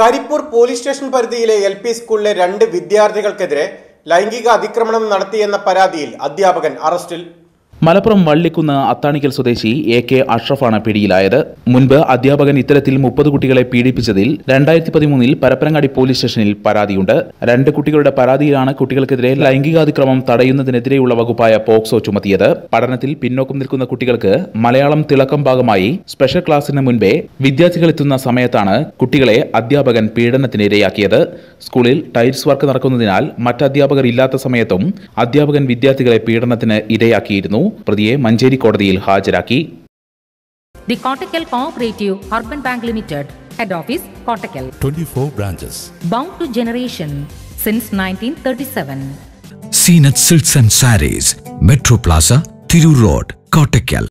Karipur police station പരിധിയിലെ L P സ്കൂളിലെ രണ്ട് വിദ്യാർത്ഥികൾക്കെതിരെ ലൈംഗിക അതിക്രമണം നടത്തിയെന്ന പരാതിയിൽ അധ്യാപകൻ അറസ്റ്റിൽ മലപ്പുറം വള്ളിക്കുന്ന് അത്താണിക്കൽ സ്വദേശി എ കെ അഷ്റഫാണ് പിടിയിലായത് മുൻപ് അധ്യാപകൻ ഇത്തരത്തിൽ മുപ്പത് കുട്ടികളെ പീഡിപ്പിച്ചതിൽ രണ്ടായിരത്തി പതിമൂന്നിൽ പരപ്പനങ്ങാടി പോലീസ് സ്റ്റേഷനിൽ പരാതിയുണ്ട് രണ്ട് കുട്ടികളുടെ പരാതിയിലാണ് കുട്ടികൾക്കെതിരെ ലൈംഗികാതിക്രമം തടയുന്നതിനെതിരെയുള്ള വകുപ്പായ പോക്സോ ചുമത്തിയത് പഠനത്തിൽ പിന്നോക്കം നിൽക്കുന്ന കുട്ടികൾക്ക് മലയാളം തിളക്കം ഭാഗമായി സ്പെഷ്യൽ ക്ലാസ്സിന് മുൻപേ വിദ്യാർത്ഥികളെത്തുന്ന സമയത്താണ് കുട്ടികളെ അധ്യാപകൻ പീഡനത്തിനിരയാക്കിയത് സ്കൂളിൽ ടൈൽസ് വർക്ക് നടക്കുന്നതിനാൽ മറ്റ് അധ്യാപകർ ഇല്ലാത്ത സമയത്തും അധ്യാപകൻ വിദ്യാർത്ഥികളെ പീഡനത്തിന് ഇരയാക്കിയിരുന്നു പ്രതിയെ മഞ്ചേരി കോടതിയിൽ ഹാജരാക്കി The Kottakkal Cooperative Urban Bank Limited, Head Office, Kottakkal. 24 branches. Bound to generation since 1937. Zeenath silks and sarees metro plaza Tirur road Kottakkal